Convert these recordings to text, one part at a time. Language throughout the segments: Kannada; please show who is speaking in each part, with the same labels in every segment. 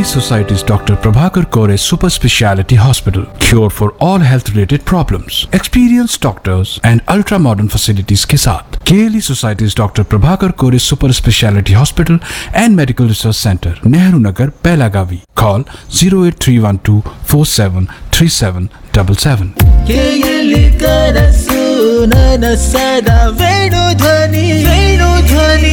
Speaker 1: Society's Dr. Prabhakar Kore Super Speciality Hospital. Cure for all health related problems. Experienced doctors and ultra modern facilities के साथ केली Society's Dr. Prabhakar Kore Super Speciality Hospital and Medical Research Center, Nehru Nagar, Pelagavi. Call 08312 473777.
Speaker 2: ಕೇಯಲಿ ಕನಸು ನನಸದ ವೇಣು ಧ್ವನಿ ವೇಣು ಧ್ವನಿ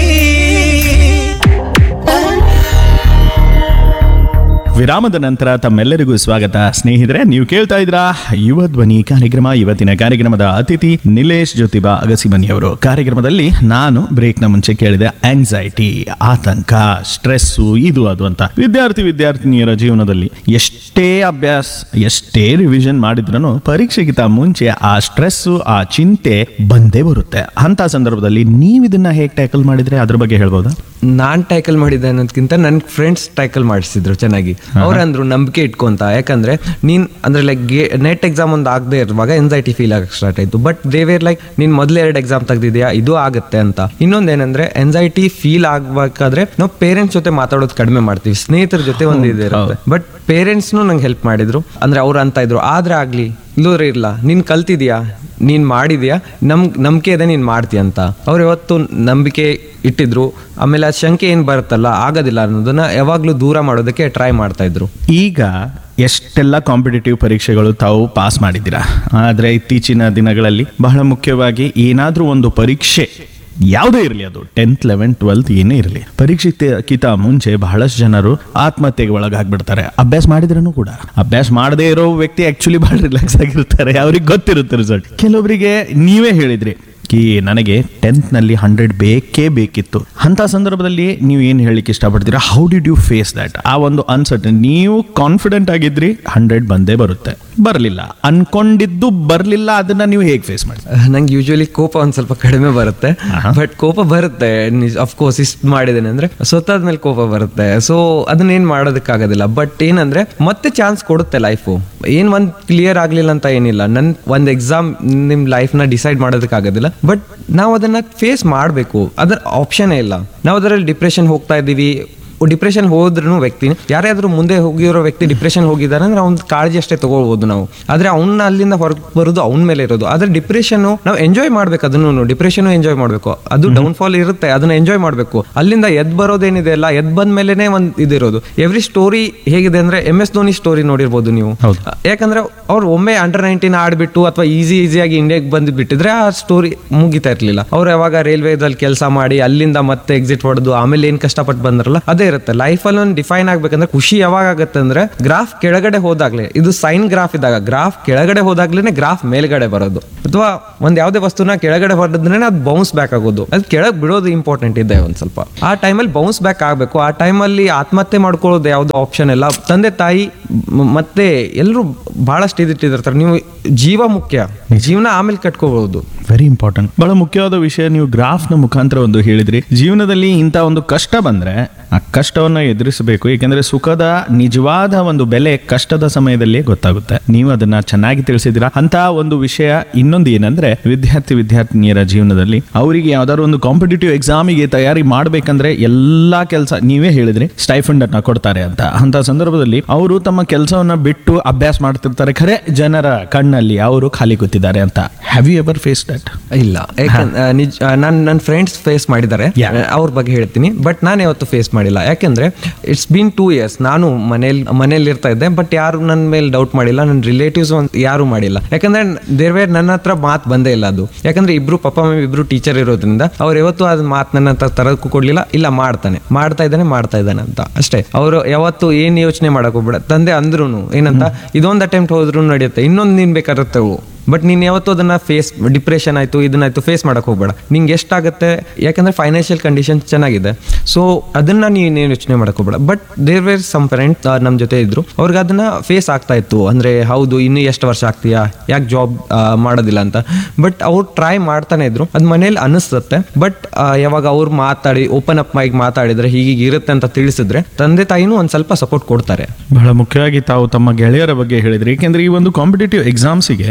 Speaker 3: ವಿರಾಮದ ನಂತರ ತಮ್ಮೆಲ್ಲರಿಗೂ ಸ್ವಾಗತ ಸ್ನೇಹಿತರೆ ನೀವು ಕೇಳ್ತಾ ಇದ್ರ ಯುವ ಧ್ವನಿ ಕಾರ್ಯಕ್ರಮ ಇವತ್ತಿನ ಕಾರ್ಯಕ್ರಮದ ಅತಿಥಿ ನಿಲೇಶ್ ಜ್ಯೋತಿಬಾ ಅಗಸಿಮನಿ ಅವರು ಕಾರ್ಯಕ್ರಮದಲ್ಲಿ ನಾನು ಬ್ರೇಕ್ನ ಮುಂಚೆ ಕೇಳಿದೆ ಆಂಗ್ಸೈಟಿ ಆತಂಕ ಸ್ಟ್ರೆಸ್ಸು ಇದು ಅದು ಅಂತ ವಿದ್ಯಾರ್ಥಿ ವಿದ್ಯಾರ್ಥಿನಿಯರ ಜೀವನದಲ್ಲಿ ಎಷ್ಟೇ ಅಭ್ಯಾಸ ಎಷ್ಟೇ ರಿವಿಷನ್ ಮಾಡಿದ್ರೂ ಪರೀಕ್ಷೆಗಿಂತ ಮುಂಚೆ ಆ ಸ್ಟ್ರೆಸ್ಸು ಆ ಚಿಂತೆ ಬಂದೇ ಬರುತ್ತೆ ಅಂತ ಸಂದರ್ಭದಲ್ಲಿ ನೀವು ಇದನ್ನ ಹೇಗೆ ಟ್ಯಾಕಲ್ ಮಾಡಿದ್ರೆ ಅದ್ರ ಬಗ್ಗೆ ಹೇಳ್ಬೋದಾ
Speaker 4: ನಾನ್ ಟ್ಯಾಕಲ್ ಮಾಡಿದ್ದೆ ಅನ್ನೋದಕ್ಕಿಂತ ನನ್ನ ಫ್ರೆಂಡ್ಸ್ ಟ್ಯಾಕಲ್ ಮಾಡಿಸಿದ್ರು ಚೆನ್ನಾಗಿ ಅವ್ರಂದ್ರು ನಂಬಿಕೆ ಇಟ್ಕೊಂತ ಯಾಕಂದ್ರೆ ನೀನ್ ಅಂದ್ರೆ ಲೈಕ್ ನೆಟ್ ಎಕ್ಸಾಮ್ ಒಂದು ಆಗದೆ ಇರುವಾಗ ಎನ್ಸೈಟಿ ಫೀಲ್ ಆಗಕ್ಕೆ ಸ್ಟಾರ್ಟ್ ಆಯ್ತು ಬಟ್ ದೇವೇರ್ ಲೈಕ್ ನೀನ್ ಮೊದ್ಲು ಎರಡು ಎಕ್ಸಾಮ್ ತೆಗ್ದಿದ್ಯಾ ಇದು ಆಗುತ್ತೆ ಅಂತ ಇನ್ನೊಂದೇನಂದ್ರೆ ಎನ್ಸೈಟಿ ಫೀಲ್ ಆಗ್ಬೇಕಾದ್ರೆ ನಾವು ಪೇರೆಂಟ್ಸ್ ಜೊತೆ ಮಾತಾಡೋದು ಕಡಿಮೆ ಮಾಡ್ತೀವಿ ಸ್ನೇಹಿತರ ಜೊತೆ ಒಂದು ಇದಿರುತ್ತೆ ಬಟ್ ಪೇರೆಂಟ್ಸ್ನು ನಂಗೆ ಹೆಲ್ಪ್ ಮಾಡಿದ್ರು ಅಂದ್ರೆ ಅವ್ರು ಅಂತ ಇದ್ರು ಆದ್ರೆ ಆಗ್ಲಿ ಇಲ್ಲೂದ್ರೆ ಇರ್ಲ ನೀನ್ ಕಲ್ತಿದ್ಯಾ ನೀನ್ ಮಾಡಿದ್ಯಾ ನಮ್ ನಂಬಿಕೆ ಇದೆ ನೀನ್ ಮಾಡ್ತೀಯ ಅಂತ ಅವ್ರು ಯಾವತ್ತು ನಂಬಿಕೆ ಇಟ್ಟಿದ್ರು ಆಮೇಲೆ ಆ ಶಂಕೆ ಏನ್ ಬರುತ್ತಲ್ಲ ಆಗೋದಿಲ್ಲ ಅನ್ನೋದನ್ನ ಯಾವಾಗ್ಲೂ ದೂರ ಮಾಡೋದಕ್ಕೆ ಟ್ರೈ ಮಾಡ್ತಾ ಇದ್ರು
Speaker 3: ಈಗ ಎಷ್ಟೆಲ್ಲ ಕಾಂಪಿಟೇಟಿವ್ ಪರೀಕ್ಷೆಗಳು ತಾವು ಪಾಸ್ ಮಾಡಿದ್ದೀರಾ ಆದರೆ ಇತ್ತೀಚಿನ ದಿನಗಳಲ್ಲಿ ಬಹಳ ಮುಖ್ಯವಾಗಿ ಏನಾದರೂ ಒಂದು ಪರೀಕ್ಷೆ ಯಾವುದೇ ಇರಲಿ ಅದು ಟೆಂತ್ ಲೆವೆನ್ ಟ್ವೆಲ್ತ್ ಏನೇ ಇರಲಿ ಪರೀಕ್ಷೆಕ್ಕಿಂತ ಮುಂಚೆ ಬಹಳಷ್ಟು ಜನರು ಆತ್ಮಹತ್ಯೆಗೆ ಒಳಗಾಗ್ಬಿಡ್ತಾರೆ ಅಭ್ಯಾಸ ಮಾಡಿದ್ರೂ ಕೂಡ ಅಭ್ಯಾಸ ಮಾಡದೇ ಇರೋ ವ್ಯಕ್ತಿ ಆಕ್ಚುಲಿ ಬಹಳ ರಿಲ್ಯಾಕ್ಸ್ ಆಗಿರ್ತಾರೆ ಅವ್ರಿಗೆ ಗೊತ್ತಿರುತ್ತೆ ರಿಸಲ್ಟ್ ಕೆಲವೊಬ್ಬರಿಗೆ ನೀವೇ ಹೇಳಿದ್ರಿ ಕಿ ನನಗೆ ಟೆಂತ್ನಲ್ಲಿ ಹಂಡ್ರೆಡ್ ಬೇಕೇ ಬೇಕಿತ್ತು ಅಂತ ಸಂದರ್ಭದಲ್ಲಿ ನೀವು ಏನು ಹೇಳಲಿಕ್ಕೆ ಇಷ್ಟಪಡ್ತೀರಾ how did you face that ಆ ಒಂದು ಅನ್ಸರ್ಟನ್ ನೀವು ಕಾನ್ಫಿಡೆಂಟ್ ಆಗಿದ್ರಿ ಹಂಡ್ರೆಡ್ ಬಂದೇ ಬರುತ್ತೆ ಬರಲಿಲ್ಲ ಅನ್ಕೊಂಡಿದ್ದು ಬರಲಿಲ್ಲ ಅದನ್ನ ನೀವು ಹೇಗೆ ಫೇಸ್ ಮಾಡಿ
Speaker 4: ನಂಗೆ ಯೂಶುವಲಿ ಕೋಪ ಒಂದ್ ಸ್ವಲ್ಪ ಕಡಿಮೆ ಬರುತ್ತೆ ಬಟ್ ಕೋಪ ಬರುತ್ತೆ ಅಫ್ಕೋರ್ಸ್ ಇಷ್ಟು ಮಾಡಿದ್ದೇನೆ ಅಂದ್ರೆ ಸ್ವತ್ತಾದ್ಮೇಲೆ ಕೋಪ ಬರುತ್ತೆ ಸೊ ಅದನ್ನ ಏನ್ ಮಾಡೋದಕ್ಕಾಗೋದಿಲ್ಲ ಬಟ್ ಏನಂದ್ರೆ ಮತ್ತೆ ಚಾನ್ಸ್ ಕೊಡುತ್ತೆ ಲೈಫು ಏನ್ ಒಂದ್ ಕ್ಲಿಯರ್ ಆಗ್ಲಿಲ್ಲ ಅಂತ ಏನಿಲ್ಲ ನನ್ ಒಂದ್ ಎಕ್ಸಾಮ್ ನಿಮ್ ಲೈಫ್ ನ ಡಿಸೈಡ್ ಮಾಡೋದಕ್ಕಾಗೋದಿಲ್ಲ ಬಟ್ ನಾವು ಅದನ್ನ ಫೇಸ್ ಮಾಡಬೇಕು ಅದರ ಆಪ್ಷನ್ ಇಲ್ಲ ನಾವು ಅದರಲ್ಲಿ ಡಿಪ್ರೆಷನ್ ಹೋಗ್ತಾ ಇದ್ದೀವಿ ಡಿಪ್ರೆಷನ್ ಹೋದ್ರೂ ವ್ಯಕ್ತಿ ಯಾರ್ಯಾದ್ರೂ ಮುಂದೆ ಹೋಗಿರೋ ವ್ಯಕ್ತಿ ಡಿಪ್ರೆಷನ್ ಹೋಗಿದ್ದಾರೆ ಅಂದ್ರೆ ಅವ್ನ ಕಾಳಜಿ ಅಷ್ಟೇ ತಗೊಳ್ಬೋದು ನಾವು ಆದ್ರೆ ಅವ್ನ ಅಲ್ಲಿಂದ ಹೊರಗೆ ಬರೋದು ಅವ್ನ ಮೇಲೆ ಇರೋದು ಆದ್ರೆ ಡಿಪ್ರೆಷನ್ ನಾವು ಎಂಜಾಯ್ ಮಾಡ್ಬೇಕು ಅದನ್ನು ಡಿಪ್ರೆಷನ್ ಎಂಜಾಯ್ ಮಾಡ್ಬೇಕು ಅದು ಡೌನ್ ಫಾಲ್ ಇರುತ್ತೆ ಅದನ್ನ ಎಂಜಾಯ್ ಮಾಡ್ಬೇಕು ಅಲ್ಲಿಂದ ಎದ್ ಬರೋದೇನಿದೆ ಅಲ್ಲ ಎದ್ ಬಂದ ಮೇಲೆನೆ ಒಂದ್ ಇದಿರೋದು ಎವ್ರಿ ಸ್ಟೋರಿ ಹೇಗಿದೆ ಅಂದ್ರೆ ಎಂ ಎಸ್ ಧೋನಿ ಸ್ಟೋರಿ ನೋಡಿರ್ಬೋದು ನೀವು ಯಾಕಂದ್ರೆ ಅವ್ರು ಒಮ್ಮೆ ಅಂಡರ್ ನೈನ್ಟೀನ್ ಆಡ್ಬಿಟ್ಟು ಅಥವಾ ಈಸಿ ಈಸಿಯಾಗಿ ಇಂಡಿಯಾಗೆ ಬಂದು ಬಿಟ್ಟಿದ್ರೆ ಆ ಸ್ಟೋರಿ ಮುಗಿತಾ ಇರ್ಲಿಲ್ಲ ಅವ್ರು ಯಾವಾಗ ರೈಲ್ವೇದಲ್ಲಿ ಕೆಲಸ ಮಾಡಿ ಅಲ್ಲಿಂದ ಮತ್ತೆ ಎಕ್ಸಿಟ್ ಹೊಡೆದು ಆಮೇಲೆ ಏನ್ ಕಷ್ಟಪಟ್ಟು ಬಂದ್ರಲ್ಲ ಅದೇ ಇರುತ್ತೆ ಲೈಫಲ್ಲಿ ಒಂದು ಡಿಫೈನ್ ಆಗ್ಬೇಕಂದ್ರೆ ಖುಷಿ ಯಾವಾಗ ಆಗುತ್ತೆ ಅಂದ್ರೆ ಗ್ರಾಫ್ ಕೆಳಗಡೆ ಹೋದಾಗ್ಲೇ ಇದು ಸೈನ್ ಗ್ರಾಫ್ ಇದ್ದಾಗ ಗ್ರಾಫ್ ಕೆಳಗಡೆ ಹೋದಾಗ್ಲೇನೆ ಗ್ರಾಫ್ ಮೇಲ್ಗಡೆ ಬರೋದು ಅಥವಾ ಒಂದ್ ಯಾವ್ದೇ ವಸ್ತುನ ಕೆಳಗಡೆ ಹೊರಡಿದ್ರೆ ಅದು ಬೌನ್ಸ್ ಬ್ಯಾಕ್ ಆಗೋದು ಅದು ಕೆಳಗೆ ಬಿಡೋದು ಇಂಪಾರ್ಟೆಂಟ್ ಇದೆ ಒಂದ್ ಸ್ವಲ್ಪ ಆ ಟೈಮಲ್ಲಿ ಬೌನ್ಸ್ ಬ್ಯಾಕ್ ಆಗ್ಬೇಕು ಆ ಟೈಮಲ್ಲಿ ಆತ್ಮಹತ್ಯೆ ಮಾಡ್ಕೊಳ್ಳೋದು ಯಾವ್ದು ಆಪ್ಷನ್ ಇಲ್ಲ ತಂದೆ ತಾಯಿ ಮ್- ಮತ್ತೆ ಎಲ್ಲರೂ ಬಹಳಷ್ಟು ಇದಿಟ್ಟಿರ್ತಾರೆ ನೀವು ಜೀವ ಮುಖ್ಯ ಜೀವನ ಆಮೇಲೆ ಕಟ್ಕೋಬಹುದು
Speaker 3: ವೆರಿ ಇಂಪಾರ್ಟೆಂಟ್ ಬಹಳ ಮುಖ್ಯವಾದ ವಿಷಯ ನೀವು ಗ್ರಾಫ್ನ ಮುಖಾಂತರ ಒಂದು ಹೇಳಿದ್ರಿ ಜೀವನದಲ್ಲಿ ಇಂಥ ಒಂದು ಕಷ್ಟ ಬಂದ್ರೆ ಆ ಕಷ್ಟವನ್ನು ಎದುರಿಸಬೇಕು ಏಕೆಂದ್ರೆ ಸುಖದ ನಿಜವಾದ ಒಂದು ಬೆಲೆ ಕಷ್ಟದ ಸಮಯದಲ್ಲಿ ಗೊತ್ತಾಗುತ್ತೆ ನೀವು ಅದನ್ನ ಚೆನ್ನಾಗಿ ತಿಳಿಸಿದಿರಾ ಅಂತ ಒಂದು ವಿಷಯ ಇನ್ನೊಂದು ಏನಂದ್ರೆ ವಿದ್ಯಾರ್ಥಿ ವಿದ್ಯಾರ್ಥಿನಿಯರ ಜೀವನದಲ್ಲಿ ಅವರಿಗೆ ಯಾವ್ದಾದ್ರು ಒಂದು ಕಾಂಪಿಟೇಟಿವ್ ಎಕ್ಸಾಮಿಗೆ ತಯಾರಿ ಮಾಡ್ಬೇಕಂದ್ರೆ ಎಲ್ಲಾ ಕೆಲಸ ನೀವೇ ಹೇಳಿದ್ರಿ ಸ್ಟೈಫಂಡ್ ಅನ್ನ ಕೊಡ್ತಾರೆ ಅಂತ ಅಂತ ಸಂದರ್ಭದಲ್ಲಿ ಅವರು ತಮ್ಮ ಕೆಲಸವನ್ನ ಬಿಟ್ಟು ಅಭ್ಯಾಸ ಮಾಡ್ತಿರ್ತಾರೆ ಖರೆ ಜನರ ಕಣ್ಣಲ್ಲಿ ಅವರು ಖಾಲಿ ಕೂತಿದ್ದಾರೆ ಅಂತ have you ever face that
Speaker 4: ಇಲ್ಲ ಯಾಕಂದ್ರೆ ನಿಜ ನಾನು ನನ್ನ ಫ್ರೆಂಡ್ಸ್ ಫೇಸ್ ಮಾಡಿದ್ದಾರೆ
Speaker 3: Yeah.
Speaker 4: ಅವ್ರ ಬಗ್ಗೆ ಹೇಳ್ತೀನಿ ಬಟ್ ನಾನು ಯಾವತ್ತು ಫೇಸ್ ಮಾಡಿಲ್ಲ ಯಾಕೆಂದ್ರೆ ಇಟ್ಸ್ ಬೀನ್ ಟೂ ಇಯರ್ಸ್ ನಾನು ಮನೇಲಿ ಮನೇಲಿ ಇರ್ತಾ ಇದ್ದೆ ಬಟ್ ಯಾರು ನನ್ನ ಮೇಲೆ ಡೌಟ್ ಮಾಡಿಲ್ಲ ನನ್ನ ರಿಲೇಟಿವ್ಸ್ ಯಾರು ಮಾಡಿಲ್ಲ ಯಾಕಂದ್ರೆ ದೇರ್ವೇ ನನ್ನ ಹತ್ರ ಮಾತು ಬಂದೇ ಇಲ್ಲ ಅದು ಯಾಕಂದ್ರೆ ಇಬ್ರು ಪಪ್ಪ ಮಮ್ಮಿ ಇಬ್ರು ಟೀಚರ್ ಇರೋದ್ರಿಂದ ಅವ್ರು ಯಾವತ್ತು ಅದ್ ಮಾತು ನನ್ನ ಹತ್ರ ತರಕ್ಕೂ ಕೊಡ್ಲಿಲ್ಲ ಇಲ್ಲ ಮಾಡ್ತಾನೆ ಮಾಡ್ತಾ ಇದ್ದಾನೆ ಮಾಡ್ತಾ ಇದ್ದಾನೆ ಅಂತ ಅಷ್ಟೇ ಅವರು ಯಾವತ್ತು ಏನ್ ಯೋಚನೆ ಮಾಡಕ್ ಹೋಗ್ಬೇಡ ತಂದೆ ಅಂದ್ರು ಏನಂತ ಇದೊಂದು ಅಟೆಂಪ್ಟ್ ಹೋದ್ರು ನಡೆಯುತ್ತೆ ಇನ್ನೊಂದು ನೀನ್ ಬೇಕಾದ್ರೆ ತಗೋ ಬಟ್ ನೀನ್ ಯಾವತ್ತೂ ಅದನ್ನ ಫೇಸ್ ಡಿಪ್ರೆಷನ್ ಆಯ್ತು ಇದನ್ನಾಯ್ತು ಫೇಸ್ ಮಾಡಕ್ ಹೋಗ್ಬೇಡ ನಿಂಗೆ ಎಷ್ಟಾಗುತ್ತೆ ಯಾಕಂದ್ರೆ ಫೈನಾನ್ಷಿಯಲ್ ಕಂಡೀಷನ್ ಚೆನ್ನಾಗಿದೆ ಸೊ ಅದನ್ನ ನೀನ್ ಯೋಚನೆ ಮಾಡಕ್ ಹೋಗ್ಬೇಡ but there were some parent ನಮ್ಮ ಜೊತೆ ಇದ್ರು ಅವ್ರಿಗೆ ಅದನ್ನ ಫೇಸ್ ಆಗ್ತಾ ಇತ್ತು ಅಂದ್ರೆ ಹೌದು ಇನ್ನು ಎಷ್ಟು ವರ್ಷ ಆಗ್ತೀಯಾ ಯಾಕೆ ಜಾಬ್ ಮಾಡೋದಿಲ್ಲ ಅಂತ ಬಟ್ ಅವ್ರು ಟ್ರೈ ಮಾಡ್ತಾನೆ ಇದ್ರು ಅದ್ ಮನೇಲಿ ಅನಿಸ್ತತ್ತೆ ಬಟ್ ಯಾವಾಗ ಅವ್ರು ಮಾತಾಡಿ ಓಪನ್ ಅಪ್ ಮೈಗ್ ಮಾತಾಡಿದ್ರೆ ಹೀಗೀಗ ಇರುತ್ತೆ ಅಂತ ತಿಳಿಸಿದ್ರೆ ತಂದೆ ತಾಯಿನೂ ಒಂದ್ ಸ್ವಲ್ಪ ಸಪೋರ್ಟ್ ಕೊಡ್ತಾರೆ
Speaker 3: ಬಹಳ ಮುಖ್ಯವಾಗಿ ತಾವು ತಮ್ಮ ಗೆಳೆಯರ ಬಗ್ಗೆ ಹೇಳಿದ್ರಿ ಏಕೆಂದ್ರೆ ಈ ಒಂದು ಕಾಂಪಿಟೇಟಿವ್ ಎಕ್ಸಾಮ್ಸಿಗೆ ತಮ್ಮ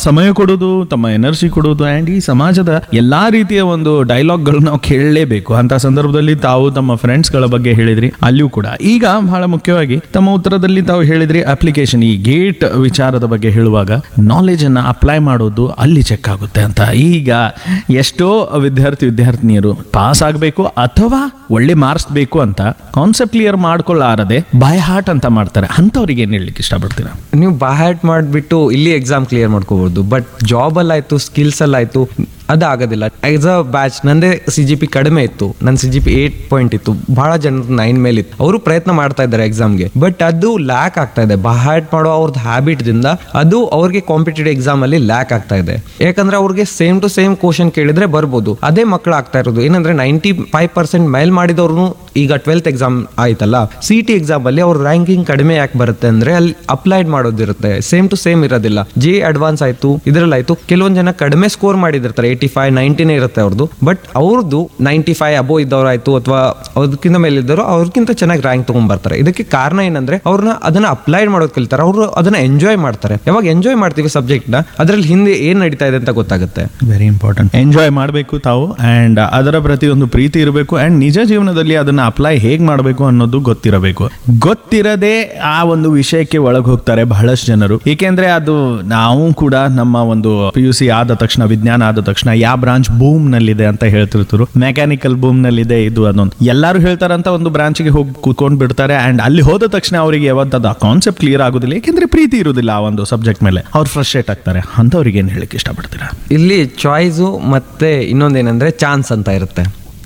Speaker 3: ಸಮಯ ಕೊಡೋದು ತಮ್ಮ ಎನರ್ಜಿ ಕೊಡೋದು ಅಂಡ್ ಈ ಸಮಾಜದ ಎಲ್ಲಾ ರೀತಿಯ ಒಂದು ಡೈಲಾಗ್ಗಳು ನಾವು ಕೇಳಲೇಬೇಕು ಅಂತ ಸಂದರ್ಭದಲ್ಲಿ ತಾವು ತಮ್ಮ ಫ್ರೆಂಡ್ಸ್ಗಳ ಬಗ್ಗೆ ಹೇಳಿದ್ರಿ ಅಲ್ಲಿಯೂ ಕೂಡ ಈಗ ಬಹಳ ಮುಖ್ಯವಾಗಿ ತಮ್ಮ ಉತ್ತರದಲ್ಲಿ ತಾವು ಹೇಳಿದ್ರಿ ಅಪ್ಲಿಕೇಶನ್ ಈ ಗೇಟ್ ವಿಚಾರದ ಬಗ್ಗೆ ಹೇಳುವಾಗ ನಾಲೆಜ್ ಅನ್ನ ಅಪ್ಲೈ ಮಾಡೋದು ಅಲ್ಲಿ ಚೆಕ್ ಆಗುತ್ತೆ ಅಂತ ಈಗ ಎಷ್ಟೋ ವಿದ್ಯಾರ್ಥಿ ವಿದ್ಯಾರ್ಥಿನಿಯರು ಪಾಸ್ ಆಗಬೇಕು ಅಥವಾ ಒಳ್ಳೆ ಮಾರ್ಕ್ಸ್ ಬೇಕು ಅಂತ ಕಾನ್ಸೆಪ್ಟ್ ಕ್ಲಿಯರ್ ಮಾಡ್ಕೊಳ್ಳಾರದೆ ಬೈ ಹಾರ್ಟ್ ಅಂತ ಮಾಡ್ತಾರೆ ಅಂಥವ್ರಿಗೆ ಏನು ಹೇಳಲಿಕ್ಕೆ ಇಷ್ಟಪಡ್ತೀರಾ
Speaker 4: ನೀವು ಬಾಹ್ಯಾಟ್ ಮಾಡಿಬಿಟ್ಟು ಇಲ್ಲಿ ಎಕ್ಸಾಮ್ ಕ್ಲಿಯರ್ ಮಾಡ್ಕೋಬಹುದು ಬಟ್ ಜಾಬ್ ಅಲ್ಲಾಯ್ತು ಸ್ಕಿಲ್ಸ್ ಅಲ್ಲಾಯ್ತು ಅದಾಗೋದಿಲ್ಲ ಆಸ್ ಅ ಬ್ಯಾಚ್ ನಂದೇ ಸಿ ಜಿ ಪಿ ಕಡಿಮೆ ಇತ್ತು ನನ್ನ C G P eight point ಇತ್ತು ಬಹಳ ಜನರು ನೈನ್ ಮೇಲೆ ಇತ್ತು ಅವರು ಪ್ರಯತ್ನ ಮಾಡ್ತಾ ಇದ್ದಾರೆ ಎಕ್ಸಾಮ್ಗೆ ಬಟ್ ಅದು ಲ್ಯಾಕ್ ಆಗ್ತಾ ಇದೆ ಬಾಹ್ಯಾಟ್ ಮಾಡೋ ಅವ್ರದ್ದು ಹ್ಯಾಬಿಟ್ ದಿಂದ ಅದು ಅವ್ರಿಗೆ ಕಾಂಪಿಟೇಟಿವ್ ಎಕ್ಸಾಮ್ ಅಲ್ಲಿ ಲ್ಯಾಕ್ ಆಗ್ತಾ ಇದೆ ಯಾಕಂದ್ರೆ ಅವ್ರಿಗೆ ಸೇಮ್ ಟು ಸೇಮ್ ಕ್ವಶನ್ ಕೇಳಿದ್ರೆ ಬರ್ಬೋದು ಅದೇ ಮಕ್ಕಳು ಆಗ್ತಾ ಇರೋದು ಏನಂದ್ರೆ ನೈಂಟಿ ಫೈವ್ ಪರ್ಸೆಂಟ್ ಮೇಲ್ ಮಾಡಿದವ್ರು ಈಗ ಟ್ವೆಲ್ತ್ ಎಕ್ಸಾಮ್ ಆಯ್ತಲ್ಲ ಸಿ ಟಿ ಎಕ್ಸಾಮ್ ಅಲ್ಲಿ ಅವ್ರ ರ್ಯಾಂಕಿಂಗ್ ಕಡಿಮೆ ಯಾಕೆ ಬರುತ್ತೆ ಅಂದ್ರೆ ಅಲ್ಲಿ ಅಪ್ಲೈಡ್ ಮಾಡೋದಿರುತ್ತೆ ಸೇಮ್ ಟು ಸೇಮ್ ಇರೋದಿಲ್ಲ ಜೆ ಅಡ್ವಾನ್ಸ್ ಆಯ್ತು ಇದ್ರಲ್ಲಿ ಆಯ್ತು ಕೆಲವೊಂದು ಜನ ಕಡಿಮೆ ಸ್ಕೋರ್ ಮಾಡಿದಿರ್ತಾರೆ ಏಯ್ಟಿ ಫೈವ್ ನೈಂಟಿನೇ ಇರುತ್ತೆ ಅವ್ರದ್ದು ಬಟ್ ಅವ್ರದ್ದು ನೈಂಟಿ ಫೈವ್ ಅಬೋ ಇದ್ದವ್ರು ಆಯ್ತು ಅಥವಾ ಅದಕ್ಕಿಂತ ಮೇಲೆ ಇದ್ದವರು ಅವ್ರಿಗಿಂತ ಚೆನ್ನಾಗಿ ರ್ಯಾಂಕ್ ತಗೊಂಡ್ಬರ್ತಾರೆ ಇದಕ್ಕೆ ಕಾರಣ ಏನಂದ್ರೆ ಅವ್ರನ್ನ ಅದನ್ನ ಅಪ್ಲೈಡ್ ಮಾಡೋದು ಕಲಿತಾರೆ ಅವರು ಅದನ್ನ ಎಂಜಾಯ್ ಮಾಡ್ತಾರೆ ಯಾವಾಗ ಎಂಜಾಯ್ ಮಾಡ್ತೀವಿ ಸಬ್ಜೆಕ್ಟ್ ನ ಅದ್ರಲ್ಲಿ ಹಿಂದೆ ಏನ್ ನಡೀತಾ ಇದೆ ಅಂತ ಗೊತ್ತಾಗುತ್ತೆ
Speaker 3: ವೆರಿ ಇಂಪಾರ್ಟೆಂಟ್ ಎಂಜಾಯ್ ಮಾಡಬೇಕು ತಾವು ಆ್ಯಂಡ್ ಅದರ ಪ್ರತಿ ಒಂದು ಪ್ರೀತಿ ಇರಬೇಕು ಆ್ಯಂಡ್ ನಿಜ ಜೀವನದಲ್ಲಿ ಅದನ್ನ ಅಪ್ಲೈ ಹೇಗೆ ಮಾಡಬೇಕು ಅನ್ನೋದು ಗೊತ್ತಿರಬೇಕು ಗೊತ್ತಿರದೆ ಆ ಒಂದು ವಿಷಯಕ್ಕೆ ಒಳಗೆ ಹೋಗ್ತಾರೆ ಬಹಳಷ್ಟು ಜನರು ಏಕೆಂದ್ರೆ ಅದು ನಾವು ಕೂಡ ನಮ್ಮ ಒಂದು ಪಿ ಯು ಸಿ ಆದ ತಕ್ಷಣ ವಿಜ್ಞಾನ ಆದ ತಕ್ಷಣ ಯಾವ ಬ್ರಾಂಚ್ ಬೂಮ್ ನಲ್ಲಿದೆ ಅಂತ ಹೇಳ್ತಿರ್ತಾರೆ ಮೆಕ್ಯಾನಿಕಲ್ ಬೂಮ್ ನಲ್ಲಿದೆ ಇದು ಅದೊಂದು ಎಲ್ಲರೂ ಹೇಳ್ತಾರಂತ ಒಂದು ಬ್ರಾಂಚ್ಗೆ ಹೋಗಿ ಕೂತ್ಕೊಂಡು ಬಿಡ್ತಾರೆ ಅಂಡ್ ಅಲ್ಲಿ ಹೋದ ತಕ್ಷಣ ಅವರಿಗೆ ಯಾವತ್ತದ ಕಾನ್ಸೆಪ್ಟ್ ಕ್ಲಿಯರ್ ಆಗೋದಿಲ್ಲ ಏಕೆಂದ್ರೆ ಪ್ರೀತಿ ಇರುವುದಿಲ್ಲ ಆ ಒಂದು ಸಬ್ಜೆಕ್ಟ್ ಮೇಲೆ ಅವ್ರು ಫ್ರಸ್ಟ್ರೇಟ್ ಆಗ್ತಾರೆ ಅಂಥವ್ರಿಗೆ ಏನು ಹೇಳಕ್ಕೆ ಇಷ್ಟಪಡ್ತೀರಾ
Speaker 4: ಇಲ್ಲಿ ಚಾಯ್ಸು ಮತ್ತೆ ಇನ್ನೊಂದೇನೆಂದ್ರೆ ಚಾನ್ಸ್ ಅಂತ ಇರುತ್ತೆ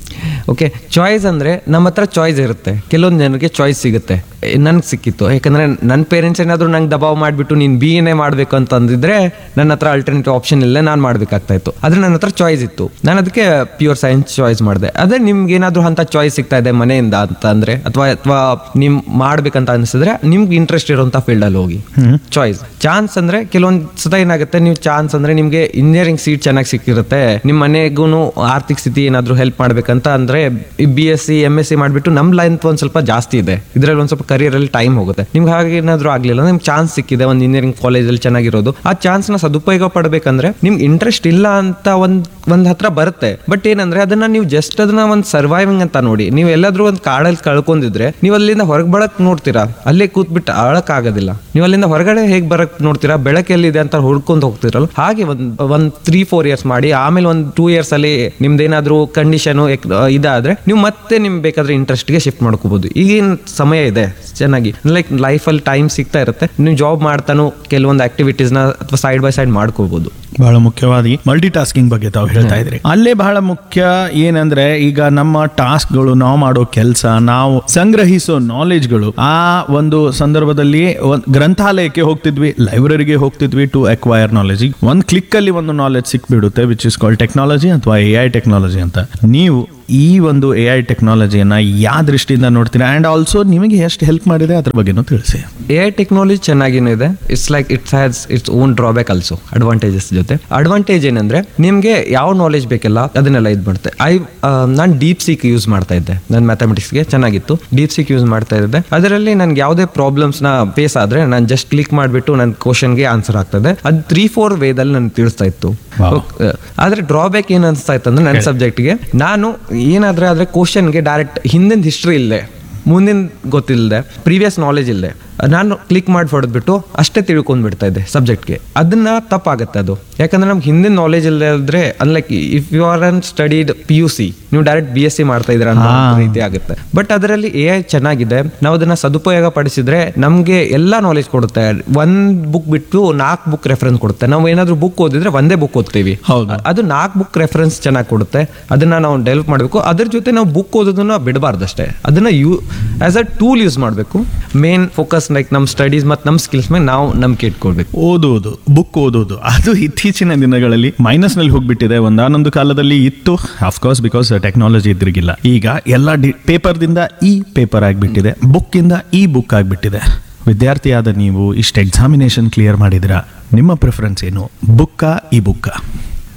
Speaker 4: ಓಕೆ ಚಾಯ್ಸ್ ಅಂದರೆ ನಮ್ಮ ಹತ್ರ ಚಾಯ್ಸ್ ಇರುತ್ತೆ ಕೆಲವೊಂದು ಜನರಿಗೆ ಚಾಯ್ಸ್ ಸಿಗುತ್ತೆ ನನ್ಗೆ ಸಿಕ್ಕಿತ್ತು ಯಾಕಂದರೆ ನನ್ನ ಪೇರೆಂಟ್ಸ್ ಏನಾದರೂ ನಂಗೆ ದಬಾವ್ ಮಾಡಿಬಿಟ್ಟು ನೀನು ಬಿ ಎನೇ ಮಾಡಬೇಕು ಅಂತ ಅಂದಿದ್ರೆ ನನ್ನ ಹತ್ರ ಆಲ್ಟರ್ನೇಟಿವ್ ಆಪ್ಷನ್ ಇಲ್ಲ ನಾನು ಮಾಡಬೇಕಾಗ್ತಾ ಇತ್ತು ಆದರೆ ನನ್ನ ಹತ್ರ ಚಾಯ್ಸ್ ಇತ್ತು ನಾನು ಅದಕ್ಕೆ ಪ್ಯೂರ್ ಸೈನ್ಸ್ ಚಾಯ್ಸ್ ಮಾಡಿದೆ ಅದೇ ನಿಮ್ಗೆ ಏನಾದರೂ ಅಂಥ ಚಾಯ್ಸ್ ಸಿಗ್ತಾ ಇದೆ ಮನೆಯಿಂದ ಅಂತ ಅಂದರೆ ಅಥವಾ ಅಥವಾ ನೀವು ಮಾಡ್ಬೇಕಂತ ಅನಿಸಿದ್ರೆ ನಿಮ್ಗೆ ಇಂಟ್ರೆಸ್ಟ್ ಇರೋಂಥ ಫೀಲ್ಡಲ್ಲಿ ಹೋಗಿ ಚಾಯ್ಸ್ ಚಾನ್ಸ್ ಅಂದರೆ ಕೆಲವೊಂದು ಸತ ಏನಾಗುತ್ತೆ ನೀವು ಚಾನ್ಸ್ ಅಂದರೆ ನಿಮಗೆ ಇಂಜಿನಿಯರಿಂಗ್ ಸೀಟ್ ಚೆನ್ನಾಗಿ ಸಿಕ್ಕಿರುತ್ತೆ ನಿಮ್ಮ ಮನೆಗೂ ಆರ್ಥಿಕ ಸ್ಥಿತಿ ಏನಾದರೂ ಹೆಲ್ಪ್ ಮಾಡ್ಬೇಕಂತ ಅಂದರೆ B S C M S C ಮಾಡಿಬಿಟ್ಟು ನಮ್ಮ ಲೈನ್ ಒಂದು ಸ್ವಲ್ಪ ಜಾಸ್ತಿ ಇದೆ ಇದರಲ್ಲಿ ಒಂದು ಸ್ವಲ್ಪ career-ಅಲ್ಲಿ ಟೈಮ್ ಹೋಗುತ್ತೆ ನಿಮ್ಗೆ ಹಾಗೆ ಏನಾದರೂ ಆಗಲಿಲ್ಲ ನಿಮ್ಗೆ ಚಾನ್ಸ್ ಸಿಕ್ಕಿದೆ ಒಂದು ಇಂಜಿನಿಯರಿಂಗ್ ಕಾಲೇಜಲ್ಲಿ ಚೆನ್ನಾಗಿರೋದು ಆ ಚಾನ್ಸ್ನ ಸದುಪಯೋಗ ಪಡಬೇಕಂದ್ರೆ ನಿಮ್ಗೆ ಇಂಟ್ರೆಸ್ಟ್ ಇಲ್ಲ ಅಂತ ಒಂದು ಒಂದು ಹತ್ರ ಬರುತ್ತೆ ಬಟ್ ಏನಂದ್ರೆ ಅದನ್ನ ನೀವು ಜಸ್ಟ್ ಅದನ್ನ ಒಂದು ಸರ್ವೈವಿಂಗ್ ಅಂತ ನೋಡಿ ನೀವು ಎಲ್ಲಾದ್ರೂ ಒಂದು ಕಾಡಲ್ಲಿ ಕಳ್ಕೊಂಡಿದ್ರೆ ನೀವು ಅಲ್ಲಿಂದ ಹೊರಗೆ ಬರಕ್ ನೋಡ್ತೀರಾ ಅಲ್ಲೇ ಕೂತ್ಬಿಟ್ಟು ಆಳಕ್ ಆಗೋದಿಲ್ಲ ನೀವು ಅಲ್ಲಿಂದ ಹೊರಗಡೆ ಹೇಗೆ ಬರಕ್ ನೋಡ್ತೀರಾ ಬೆಳಕು ಎಲ್ಲಿದೆ ಅಂತ ಹುಡ್ಕೊಂಡು ಹೋಗ್ತಿರಲ್ಲ ಹಾಗೆ ಒಂದ್ ಒಂದ್ ತ್ರೀ ಫೋರ್ ಇಯರ್ಸ್ ಮಾಡಿ ಆಮೇಲೆ ಒಂದು ಟೂ ಇಯರ್ಸ್ ಅಲ್ಲಿ ನಿಮ್ದೇನಾದ್ರೂ ಕಂಡೀಷನ್ ಇದಾದ್ರೆ ನೀವು ಮತ್ತೆ ನಿಮ್ಗೆ ಬೇಕಾದ್ರೆ ಇಂಟ್ರೆಸ್ಟ್ಗೆ ಶಿಫ್ಟ್ ಮಾಡ್ಕೋಬಹುದು ಈಗಿನ ಸಮಯ ಇದೆ ಚೆನ್ನಾಗಿ ಲೈಕ್ ಲೈಫಲ್ಲಿ ಟೈಮ್ ಸಿಗ್ತಾ ಇರುತ್ತೆ ನೀವು ಜಾಬ್ ಮಾಡ್ತಾನು ಕೆಲವೊಂದು ಆಕ್ಟಿವಿಟೀಸ್ನ ಅಥವಾ ಸೈಡ್ ಬೈ ಸೈಡ್ ಮಾಡ್ಕೋಬಹುದು
Speaker 3: ಬಹಳ ಮುಖ್ಯವಾಗಿ ಮಲ್ಟಿ ಟಾಸ್ಕಿಂಗ್ ಬಗ್ಗೆ ತಾವು ಹೇಳ್ತಾ ಇದ್ರಿ ಅಲ್ಲೇ ಬಹಳ ಮುಖ್ಯ ಏನಂದ್ರೆ ಈಗ ನಮ್ಮ ಟಾಸ್ಕ್ಗಳು ನಾವು ಮಾಡೋ ಕೆಲಸ ನಾವು ಸಂಗ್ರಹಿಸೋ ನಾಲೆಜ್ಗಳು ಆ ಒಂದು ಸಂದರ್ಭದಲ್ಲಿ ಒಂದ್ ಗ್ರಂಥಾಲಯಕ್ಕೆ ಹೋಗ್ತಿದ್ವಿ ಲೈಬ್ರರಿಗೆ ಹೋಗ್ತಿದ್ವಿ ಟು ಅಕ್ವೈರ್ ನಾಲೆಜ್ ಈಗ ಒಂದು ಕ್ಲಿಕ್ ಅಲ್ಲಿ ಒಂದು ನಾಲೆಜ್ ಸಿಕ್ಬಿಡುತ್ತೆ ವಿಚ್ ಇಸ್ ಕಾಲ್ ಟೆಕ್ನಾಲಜಿ ಅಥವಾ ಎ ಐ ಟೆಕ್ನಾಲಜಿ ಅಂತ ನೀವು ಈ ಒಂದು ಎ ಐ ಟೆಕ್ನಾಲಜಿಯನ್ನ ಯಾವ ದೃಷ್ಟಿಯಿಂದ ನೋಡ್ತೀರಾ ಅಂಡ್ ಆಲ್ಸೋ ನಿಮಗೆ ಎಷ್ಟು ಹೆಲ್ಪ್ ಮಾಡಿದೆ ಅದ್ರ ಬಗ್ಗೆನೂ ತಿಳಿಸಿ
Speaker 4: ಎ ಐ ಟೆಕ್ನಾಲಜಿ ಚೆನ್ನಾಗಿನೂ ಇದೆ it's like it's has its own drawback also advantages ಜೊತೆ ಅಡ್ವಾಂಟೇಜ್ ಏನಂದ್ರೆ ನಿಮಗೆ ಯಾವ ನಾಲೆಜ್ ಬೇಕಲ್ಲ ಅದನ್ನೆಲ್ಲ ಇದು ಮಾಡುತ್ತೆ ಐ ನಾನು ಡೀಪ್ ಸೀಕ್ ಯೂಸ್ ಮಾಡ್ತಾ ಇದ್ದೆ ನನ್ನ ಮ್ಯಾಥಮೆಟಿಕ್ಸ್ಗೆ ಚೆನ್ನಾಗಿತ್ತು ಡೀಪ್ ಸೀಕ್ ಯೂಸ್ ಮಾಡ್ತಾ ಇದ್ದೆ ಅದರಲ್ಲಿ ನನ್ಗೆ ಯಾವುದೇ ಪ್ರಾಬ್ಲಮ್ಸ್ನ ಫೇಸ್ ಆದ್ರೆ ನಾನು ಜಸ್ಟ್ ಕ್ಲಿಕ್ ಮಾಡಿಬಿಟ್ಟು ನನ್ನ ಕ್ವಶನ್ಗೆ ಆನ್ಸರ್ ಆಗ್ತದೆ ಅದು ತ್ರೀ ಫೋರ್ ವೇದಲ್ಲಿ ನನಗೆ ತಿಳಿಸ್ತಾ ಇತ್ತು Okay. ಆದ್ರೆ ಡ್ರಾಬ್ಯಾಕ್ ಏನ್ ಅನ್ಸ್ತಾ ಇತ್ತು ಅಂದ್ರೆ ನನ್ನ ಸಬ್ಜೆಕ್ಟ್ಗೆ ನಾನು ಏನಾದ್ರೆ ಆದ್ರೆ ಕ್ವಶನ್ಗೆ ಡೈರೆಕ್ಟ್ ಹಿಂದಿನ ಹಿಸ್ಟ್ರಿ ಇಲ್ಲದೆ ಮುಂದಿನ ಗೊತ್ತಿಲ್ಲದೆ ಪ್ರೀವಿಯಸ್ ನಾಲೆಜ್ ಇಲ್ಲದೆ ನಾನು ಕ್ಲಿಕ್ ಮಾಡಿ ಹೊಡೆದ್ಬಿಟ್ಟು ಅಷ್ಟೇ ತಿಳ್ಕೊಂಡ್ ಬಿಡ್ತಾ ಇದ್ದೆ ಸಬ್ಜೆಕ್ಟ್ಗೆ ಅದನ್ನ ತಪ್ಪಾಗುತ್ತೆ ಅದು ಯಾಕಂದ್ರೆ ನಮ್ಗೆ ಹಿಂದಿನ ನಾಲೆಜ್ ಇಲ್ಲದ್ರೆ unlike if you are an studied P U C ನೀವು ಡೈರೆಕ್ಟ್ ಬಿ ಎಸ್ ಸಿ ಮಾಡ್ತಾ ಇದ್ರ ಅನ್ನೋ ರೀತಿ ಆಗುತ್ತೆ ಬಟ್ ಅದರಲ್ಲಿ ಎ ಐ ಚೆನ್ನಾಗಿದೆ ನಾವು ಅದನ್ನ ಸದುಪಯೋಗ ಪಡಿಸಿದ್ರೆ ನಮ್ಗೆ ಎಲ್ಲಾ ನಾಲೆಜ್ ಕೊಡುತ್ತೆ ಒಂದ್ ಬುಕ್ ಬಿಟ್ಟು ನಾಲ್ಕು ಬುಕ್ ರೆಫರೆನ್ಸ್ ಕೊಡುತ್ತೆ ನಾವು ಏನಾದ್ರೂ ಬುಕ್ ಓದಿದ್ರೆ ಒಂದೇ ಬುಕ್ ಓದ್ತೀವಿ
Speaker 3: ಹೌದು.
Speaker 4: ಅದು ನಾಲ್ಕು ಬುಕ್ ರೆಫರೆನ್ಸ್ ಚೆನ್ನಾಗಿ ಕೊಡುತ್ತೆ ಅದನ್ನ ನಾವು ಡೆವಲಪ್ ಮಾಡಬೇಕು ಅದ್ರ ಜೊತೆ ನಾವು ಬುಕ್ ಓದೋದನ್ನ ಬಿಡಬಾರ್ದು ಅಷ್ಟೇ ಅದನ್ನ you as a tool use ಮಾಡಬೇಕು ಮೇನ್ ಫೋಕಸ್ ಲೈಕ್ ನಮ್ಮ ಸ್ಟಡೀಸ್ ಮತ್ತು ನಮ್ಮ ಸ್ಕಿಲ್ಸ್ ಮೇಲೆ ನಾವು ನಂಬಿಕೆ ಇಟ್ಕೊಳ್ಬೇಕು
Speaker 3: ಓದುವುದು ಬುಕ್ ಓದುವುದು ಅದು ಇತ್ತೀಚಿನ ದಿನಗಳಲ್ಲಿ ಮೈನಸ್ ನಲ್ಲಿ ಹೋಗ್ಬಿಟ್ಟಿದೆ ಒಂದಾನೊಂದು ಕಾಲದಲ್ಲಿ ಇತ್ತು ಅಫ್ಕೋರ್ಸ್ ಬಿಕಾಸ್ ಟೆಕ್ನಾಲಜಿ ಇದ್ರಿಗಿಲ್ಲ ಈಗ ಎಲ್ಲ ಡಿ ಪೇಪರ್ದಿಂದ ಈ ಪೇಪರ್ ಆಗಿಬಿಟ್ಟಿದೆ ಬುಕ್ಕಿಂದ ಈ ಬುಕ್ ಆಗಿಬಿಟ್ಟಿದೆ ವಿದ್ಯಾರ್ಥಿಯಾದ ನೀವು ಇಷ್ಟು ಎಕ್ಸಾಮಿನೇಷನ್ ಕ್ಲಿಯರ್ ಮಾಡಿದಿರಾ ನಿಮ್ಮ ಪ್ರಿಫರೆನ್ಸ್ ಏನು ಬುಕ್ಕಾ ಈ ಬುಕ್ಕಾ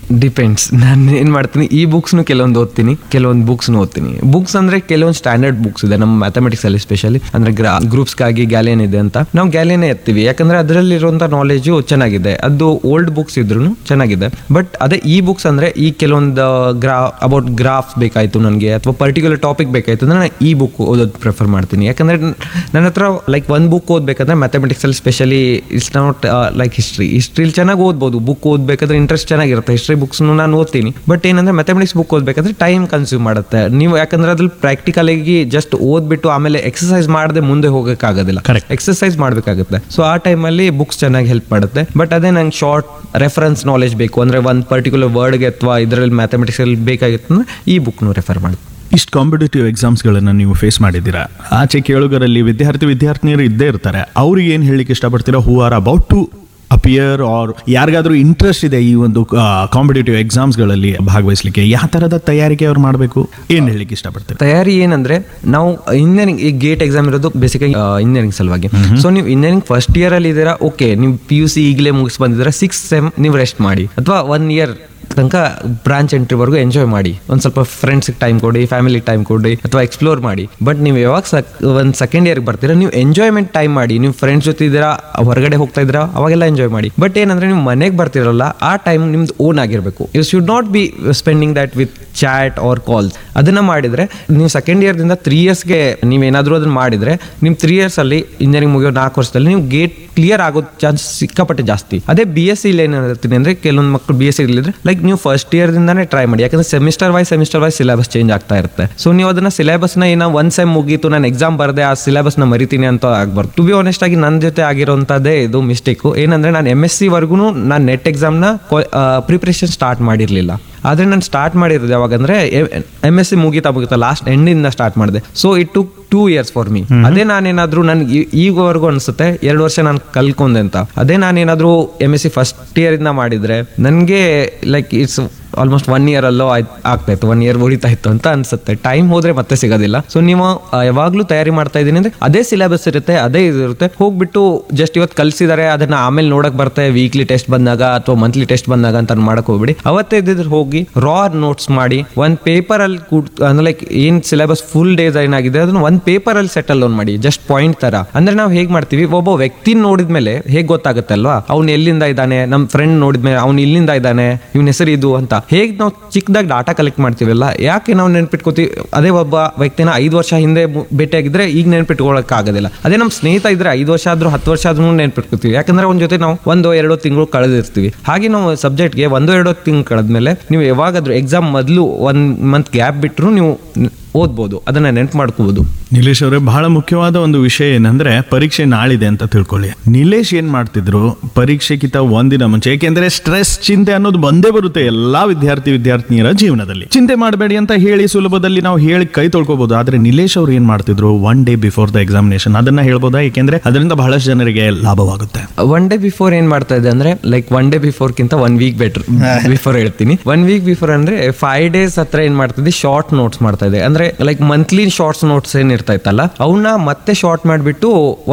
Speaker 4: ಡಿಪೆಂಡ್ಸ್ ನಾನು ಏನ್ ಮಾಡ್ತೀನಿ ಈ ಬುಕ್ಸ್ನು ಕೆಲವೊಂದು ಓದ್ತೀನಿ ಕೆಲವೊಂದು ಬುಕ್ಸ್ನು ಓದ್ತೀನಿ ಬುಕ್ಸ್ ಅಂದ್ರೆ ಕೆಲವೊಂದು ಸ್ಟ್ಯಾಂಡರ್ಡ್ ಬುಕ್ಸ್ ಇದೆ ನಮ್ಮ ಮ್ಯಾಥಮೆಟಿಕ್ಸ್ ಅಲ್ಲಿ ಸ್ಪೆಷಲಿ ಅಂದ್ರೆ ಗ್ರೂಪ್ಸ್ಗಾಗಿ ಗ್ಯಾಲಿಯನ್ ಇದೆ ಅಂತ ನಾವು ಗ್ಯಾಲಿಯನ್ ಎತ್ತೀವಿ ಯಾಕಂದ್ರೆ ಅದರಲ್ಲಿರುವಂತ ನಾಲೆಜು ಚೆನ್ನಾಗಿದೆ ಅದು ಓಲ್ಡ್ ಬುಕ್ಸ್ ಇದ್ರು ಚೆನ್ನಾಗಿದೆ ಬಟ್ ಅದೇ ಈ ಬುಕ್ಸ್ ಅಂದ್ರೆ ಈ ಕೆಲವೊಂದು ಗ್ರಾ ಅಬೌಟ್ ಗ್ರಾಫ್ಸ್ ಬೇಕಾಯ್ತು ನನಗೆ ಅಥವಾ ಪರ್ಟಿಕ್ಯುಲರ್ ಟಾಪಿಕ್ ಬೇಕಾಯ್ತು ಅಂದ್ರೆ ನಾನು ಈ ಬುಕ್ ಓದೋದು ಪ್ರಿಫರ್ ಮಾಡ್ತೀನಿ ಯಾಕಂದ್ರೆ ನನ್ನ ಹತ್ರ ಲೈಕ್ ಒಂದು ಬುಕ್ ಓದ್ಬೇಕಂದ್ರೆ ಮ್ಯಾಥಮೆಟಿಕ್ಸ್ ಅಲ್ಲಿ specially it's not like history ಹಿಸ್ಟ್ರಿಲಿ ಚೆನ್ನಾಗಿ ಓದ್ಬೋದು ಬುಕ್ ಓದ್ಬೇಕಾದ್ರೆ ಇಂಟ್ರೆಸ್ಟ್ ಚೆನ್ನಾಗಿರುತ್ತೆ ಹಿಸ್ಟ್ರಿ ಬುಕ್ಸ್ನು ನಾನು ಓದ್ತೀನಿ ಬಟ್ ಏನಂದ್ರೆ ಮ್ಯಾಥಮೆಟಿಕ್ಸ್ ಬುಕ್ ಓದ್ಬೇಕಾದ್ರೆ ಟೈಮ್ ಕನ್ಸ್ಯೂಮ್ ಮಾಡುತ್ತೆ ನೀವು ಯಾಕಂದ್ರೆ ಅದ್ರಲ್ಲಿ ಪ್ರಾಕ್ಟಿಕಲ್ ಆಗಿ ಜಸ್ಟ್ ಓದ್ಬಿಟ್ಟು ಆಮೇಲೆ ಎಕ್ಸಸೈಸ್ ಮಾಡದೆ ಮುಂದೆ ಹೋಗೋಕ್ಕಾಗೋದಿಲ್ಲ
Speaker 3: Correct.
Speaker 4: ಎಕ್ಸಸೈಸ್ ಮಾಡಬೇಕಾಗುತ್ತೆ ಸೊ ಆ ಟೈಮಲ್ಲಿ ಬುಕ್ಸ್ ಚೆನ್ನಾಗಿ ಹೆಲ್ಪ್ ಮಾಡುತ್ತೆ ಬಟ್ ಅದೇ ನಂಗೆ ಶಾರ್ಟ್ ರೆಫರೆನ್ಸ್ ನಾಲೆಜ್ ಬೇಕು ಅಂದ್ರೆ ಒಂದು ಪರ್ಟಿಕ್ಯುಲರ್ ವರ್ಡ್ಗೆ ಅಥವಾ ಇದರಲ್ಲಿ ಮ್ಯಾಥಮೆಟಿಕ್ಸ್ ಅಲ್ಲಿ ಬೇಕಾಗಿತ್ತು ಅಂದ್ರೆ ಈ ಬುಕ್ನು ರೆಫರ್ ಮಾಡ್ತೀನಿ
Speaker 3: ಇಷ್ಟು ಕಾಂಪಿಟೇಟಿವ್ ಎಕ್ಸಾಮ್ಸ್ಗಳನ್ನು ನೀವು ಫೇಸ್ ಮಾಡಿದ್ದೀರಾ ಆಚೆ ಕೇಳುಗರಲ್ಲಿ ವಿದ್ಯಾರ್ಥಿ ವಿದ್ಯಾರ್ಥಿನಿಯರು ಇದ್ದೇ ಇರ್ತಾರೆ ಅವ್ರಿಗೆ ಏನು ಹೇಳಲಿಕ್ಕೆ ಇಷ್ಟಪಡ್ತೀರಾ who are about to appear or ಯಾರಿಗಾದ್ರೂ ಇಂಟ್ರೆಸ್ಟ್ ಇದೆ ಈ ಒಂದು ಕಾಂಪಿಟೇಟಿವ್ ಎಕ್ಸಾಮ್ಸ್ಗಳಲ್ಲಿ ಭಾಗವಹಿಸಲಿಕ್ಕೆ ಯಾವ ಥರದ ತಯಾರಿಕೆ ಅವ್ರು ಮಾಡಬೇಕು ಏನು ಹೇಳಲಿಕ್ಕೆ ಇಷ್ಟಪಡ್ತೀರಾ
Speaker 4: ತಯಾರಿ ಏನಂದ್ರೆ ನಾವು ಇಂಜಿನಿಯರಿಂಗ್ ಈ ಗೇಟ್ ಎಕ್ಸಾಮ್ ಇರೋದು ಬೇಸಿಕಾಗಿ ಇಂಜಿನಿಯರಿಂಗ್ ಸಲುವಾಗಿ ಸೊ ನೀವು ಇಂಜಿನಿಯರಿಂಗ್ ಫಸ್ಟ್ ಇಯರ್ ಅಲ್ಲಿ ಇದ್ದೀರಾ ಓಕೆ ನೀವು ಪಿ ಯು ಸಿ ಈಗಲೇ ಮುಗಿಸ್ ಬಂದಿದ್ದೀರಾ ಸಿಕ್ಸ್ ಸೆಮ್ ನೀವು ರೆಸ್ಟ್ ಮಾಡಿ ಅಥವಾ ಒನ್ ಇಯರ್ ತನಕ ಬ್ರಾಂಚ್ ಎಂಟ್ರಿವರೆಗೂ ಎಂಜಾಯ್ ಮಾಡಿ ಒಂದು ಸ್ವಲ್ಪ ಫ್ರೆಂಡ್ಸ್ಗೆ ಟೈಮ್ ಕೊಡಿ ಫ್ಯಾಮಿಲಿಗೆ ಟೈಮ್ ಕೊಡಿ ಅಥವಾ ಎಕ್ಸ್ಪ್ಲೋರ್ ಮಾಡಿ ಬಟ್ ನೀವು ಯಾವಾಗ ಸಕ್ ಒಂದು ಸೆಕೆಂಡ್ ಇಯರ್ಗೆ ಬರ್ತೀರಾ ನೀವು ಎಂಜಾಯ್ಮೆಂಟ್ ಟೈಮ್ ಮಾಡಿ ನೀವು ಫ್ರೆಂಡ್ಸ್ ಜೊತೆ ಇದ್ದೀರಾ ಹೊರಗಡೆ ಹೋಗ್ತಾ ಇದ್ದೀರಾ ಅವಾಗೆಲ್ಲ ಎಂಜಾಯ್ ಮಾಡಿ ಬಟ್ ಏನಂದ್ರೆ ನೀವು ಮನೆಗೆ ಬರ್ತಿರಲ್ಲ ಆ ಟೈಮ್ ನಿಮ್ದು ಓನ್ ಆಗಿರಬೇಕು you should not be spending that with chat or calls ಅದನ್ನ ಮಾಡಿದ್ರೆ ನೀವು ಸೆಕೆಂಡ್ ಇಯರ್ದಿಂದ ತ್ರೀ ಇಯರ್ಸ್ಗೆ ನೀವೇನಾದರೂ ಅದನ್ನ ಮಾಡಿದ್ರೆ ನಿಮ್ಮ ತ್ರೀ ಇಯರ್ಸ್ ಅಲ್ಲಿ ಇಂಜಿನಿಯರಿಂಗ್ ಮುಗಿಯೋ ನಾಲ್ಕು ವರ್ಷದಲ್ಲಿ ನೀವು ಗೇಟ್ ಕ್ಲಿಯರ್ ಆಗೋ ಚಾನ್ಸ್ ಸಿಕ್ಕಾಪಟ್ಟೆ ಜಾಸ್ತಿ ಅದೇ ಬಿ ಎಸ್ ಸಿ ಏನು ಹೇಳ್ತೀನಿ ಅಂದ್ರೆ ಕೆಲವೊಂದು ಮಕ್ಕಳು ಬಿ ಎಸ್ ಸಿ ಇಲ್ಲಿದ್ರೆ ಲೈಕ್ ನೀವು ಫಸ್ಟ್ ಇಯರ್ ದಿಂದಾನೇ ಟ್ರೈ ಮಾಡಿ ಯಾಕಂದ್ರೆ semester wise semester wise syllabus change ಆಗ್ತಾ ಇರುತ್ತೆ ಸೊ ನೀವು ಅದನ್ನ ಸಿಲೆಬಸ್ ನ ಏನೋ ಒಂದ್ ಸೆಮ್ ಮುಗೀತು ನಾನು ಎಕ್ಸಾಮ್ ಬರ್ದೆ ಆ ಸಿಲೆಬಸ್ ನ ಮರಿತೀನಿ ಅಂತ ಆಗ್ಬಾರ್ದು ಟು ಬಿ ಆನೆಸ್ಟ್ ಆಗಿ ನನ್ನ ಜೊತೆ ಆಗಿರೋಂಥದ್ದೇ ಇದು ಮಿಸ್ಟೇಕು ಏನಂದ್ರೆ ನಾನು ಎಮ್ ಎಸ್ ಸಿ ವರ್ಗು ನಾನು ನೆಟ್ ಎಕ್ಸಾಮ್ನ ಪ್ರಿಪ್ರೇಷನ್ ಸ್ಟಾರ್ಟ್ ಮಾಡಿರಲಿಲ್ಲ ಆದ್ರೆ ನಾನು ಸ್ಟಾರ್ಟ್ ಮಾಡಿರೋದು ಯಾವಾಗಂದ್ರೆ ಎಮ್ ಎಸ್ ಸಿ ಮುಗಿತಾ ಮುಗಿತಾ ಲಾಸ್ಟ್ ಎಂಡಿಂದ ಸ್ಟಾರ್ಟ್ ಮಾಡಿದೆ so it to two years for me ಅದೇ ನಾನೇನಾದ್ರೂ ನನ್ಗೆ ಈಗವರೆಗೂ ಅನ್ಸುತ್ತೆ ಎರಡು ವರ್ಷ ನಾನು ಕಲ್ಕೊಂಡೆ ಅಂತ ಅದೇ ನಾನೇನಾದ್ರೂ M S C first year ಇಂದ ಮಾಡಿದ್ರೆ ನನಗೆ like it's almost one year ಅಲ್ಲೋ ಆಯ್ತ್- ಆಗ್ತಾ ಇತ್ತು ಒನ್ ಇಯರ್ ಉಳಿತಾ ಇತ್ತು ಅಂತ ಅನ್ಸುತ್ತೆ ಟೈಮ್ ಹೋದ್ರೆ ಮತ್ತೆ ಸಿಗೋದಿಲ್ಲ ಸೊ ನೀವು ಆ, ಯಾವಾಗ್ಲೂ ತಯಾರಿ ಮಾಡ್ತಾ ಇದ್ದೀನಿ ಅಂದ್ರೆ ಅದೇ ಸಿಲೆಬಸ್ ಇರುತ್ತೆ ಅದೇ ಇದು ಇರುತ್ತೆ ಹೋಗ್ಬಿಟ್ಟು ಜಸ್ಟ್ ಇವತ್ತು ಕಲ್ಸಿದಾರೆ ಅದನ್ನ ಆಮೇಲೆ ನೋಡಕ್ ಬರುತ್ತೆ ವೀಕ್ಲಿ ಟೆಸ್ಟ್ ಬಂದಾಗ ಅಥವಾ ಮಂತ್ಲಿ ಟೆಸ್ಟ್ ಬಂದಾಗ ಅಂತ ಮಾಡಕ್ ಹೋಗ್ಬಿಡಿ ಅವತ್ತೇ ಇದ್ದಿದ್ರೆ ಹೋಗಿ ರಾ ನೋಟ್ಸ್ ಮಾಡಿ ಒಂದ್ ಪೇಪರ್ ಅಲ್ಲಿ ಕೂಟ್ ಅಂದ್ರೆ ಲೈಕ್ ಏನ್ ಸಿಲೆಬಸ್ ಫುಲ್ ಡೇಸ್ ಏನಾಗಿದೆ ಅದನ್ನ ಒಂದ್ ಪೇಪರ್ ಅಲ್ಲಿ ಸೆಟಲ್ ಆನ್ ಮಾಡಿ ಜಸ್ಟ್ ಪಾಯಿಂಟ್ ತರ ಅಂದ್ರೆ ನಾವು ಹೇಗ್ ಮಾಡ್ತೀವಿ ಒಬ್ಬ ವ್ಯಕ್ತಿ ನೋಡಿದ್ಮೇಲೆ ಹೇಗ್ ಗೊತ್ತಾಗುತ್ತೆ ಅಲ್ವಾ ಅವ್ನು ಎಲ್ಲಿಂದ ಇದ್ದಾನೆ ನಮ್ ಫ್ರೆಂಡ್ ನೋಡಿದ್ಮೇಲೆ ಅವ್ನು ಇಲ್ಲಿಂದ ಇದ್ದಾನೆ ಇವ್ನ ಹೆಸರು ಇದು ಅಂತ ಹೇಗ್ ನಾವು ಚಿಕ್ಕದಾಗಿ ಡಾಟಾ ಕಲೆಕ್ಟ್ ಮಾಡ್ತೀವಲ್ಲ ಯಾಕೆ ನಾವು ನೆನ್ಪಿಟ್ಕೋತೀವಿ ಅದೇ ಒಬ್ಬ ವ್ಯಕ್ತಿನ ಐದು ವರ್ಷ ಹಿಂದೆ ಮು- ಭೇಟಿಯಾಗಿದ್ರೆ ಈಗ ನೆನ್ಪಿಟ್ಕೊಳಕ್ ಆಗೋದಿಲ್ಲ ಅದೇ ನಮ್ಮ ಸ್ನೇಹಿತ ಇದ್ರೆ ಐದು ವರ್ಷ ಆದ್ರೂ ಹತ್ತು ವರ್ಷ ಆದ್ರೂ ನೆನ್ಪಿಟ್ಕೋತೀವಿ ಯಾಕಂದ್ರೆ ಅವ್ನ ಜೊತೆ ನಾವು ಒಂದು ಎರಡೋ ತಿಂಗಳು ಕಳೆದಿರ್ತೀವಿ ಹಾಗೆ ನಾವು ಸಬ್ಜೆಕ್ಟ್ಗೆ ಒಂದು ಎರಡೋ ತಿಂಗಳು ಕಳೆದ್ಮೇಲೆ ನೀವು ಯಾವಾಗಾದ್ರೂ ಎಕ್ಸಾಮ್ ಮೊದಲು ಒನ್ ಮಂತ್ ಗ್ಯಾಪ್ ಬಿಟ್ಟರು ನೀವು ನ್- ಓದ್ಬೋದು ಅದನ್ನ ನೆನ್ಪು ಮಾಡ್ಕೋಬಹುದು
Speaker 3: ನಿಲೇಶ್ ಅವರೇ ಬಹಳ ಮುಖ್ಯವಾದ ಒಂದು ವಿಷಯ ಏನಂದ್ರೆ ಪರೀಕ್ಷೆ ನಾಳಿದೆ ಅಂತ ತಿಳ್ಕೊಳ್ಳಿ ನಿಲೇಶ್ ಏನ್ ಮಾಡ್ತಿದ್ರು ಪರೀಕ್ಷೆಗಿಂತ ಒಂದಿನ ಮುಂಚೆ ಏಕೆಂದ್ರೆ ಸ್ಟ್ರೆಸ್ ಚಿಂತೆ ಅನ್ನೋದು ಬಂದೇ ಬರುತ್ತೆ ಎಲ್ಲಾ ವಿದ್ಯಾರ್ಥಿ ವಿದ್ಯಾರ್ಥಿನಿಯರ ಜೀವನದಲ್ಲಿ ಚಿಂತೆ ಮಾಡಬೇಡಿ ಅಂತ ಹೇಳಿ ಸುಲಭದಲ್ಲಿ ನಾವು ಹೇಳಿ ಕೈ ತೊಳ್ಕೊಬಹುದು ಆದ್ರೆ ನಿಲೇಶ್ ಅವ್ರು ಏನ್ ಮಾಡ್ತಿದ್ರು one day before the examination ಅದನ್ನ ಹೇಳ್ಬೋದಾ ಏಕೆಂದ್ರೆ ಅದರಿಂದ ಬಹಳಷ್ಟು ಜನರಿಗೆ ಲಾಭವಾಗುತ್ತೆ
Speaker 4: ಒನ್ ಡೇ ಬಿಫೋರ್ ಏನ್ ಮಾಡ್ತಾ ಇದೆ ಅಂದ್ರೆ ಲೈಕ್ ಒನ್ ಡೇ ಬಿಫೋರ್ ಕಿಂತ ಒನ್ ವೀಕ್ ಬೆಟರ್ ಬಿಫೋರ್ ಹೇಳ್ತೀನಿ ಒನ್ ವೀಕ್ ಬಿಫೋರ್ ಅಂದ್ರೆ ಫೈವ್ ಡೇಸ್ ಹತ್ರ ಏನ್ ಮಾಡ್ತಿದ್ದೆ ಶಾರ್ಟ್ ನೋಟ್ಸ್ ಮಾಡ್ತಾ ಇದೆ ಅಂದ್ರೆ ಲೈಕ್ ಮಂತ್ಲಿ ಶಾರ್ಟ್ಸ್ ನೋಟ್ಸ್ ಏನ್ ಇರ್ತಾ ಇತ್ತಲ್ಲ ಅವನ್ನ ಮತ್ತೆ ಶಾರ್ಟ್ ಮಾಡ್ಬಿಟ್ಟು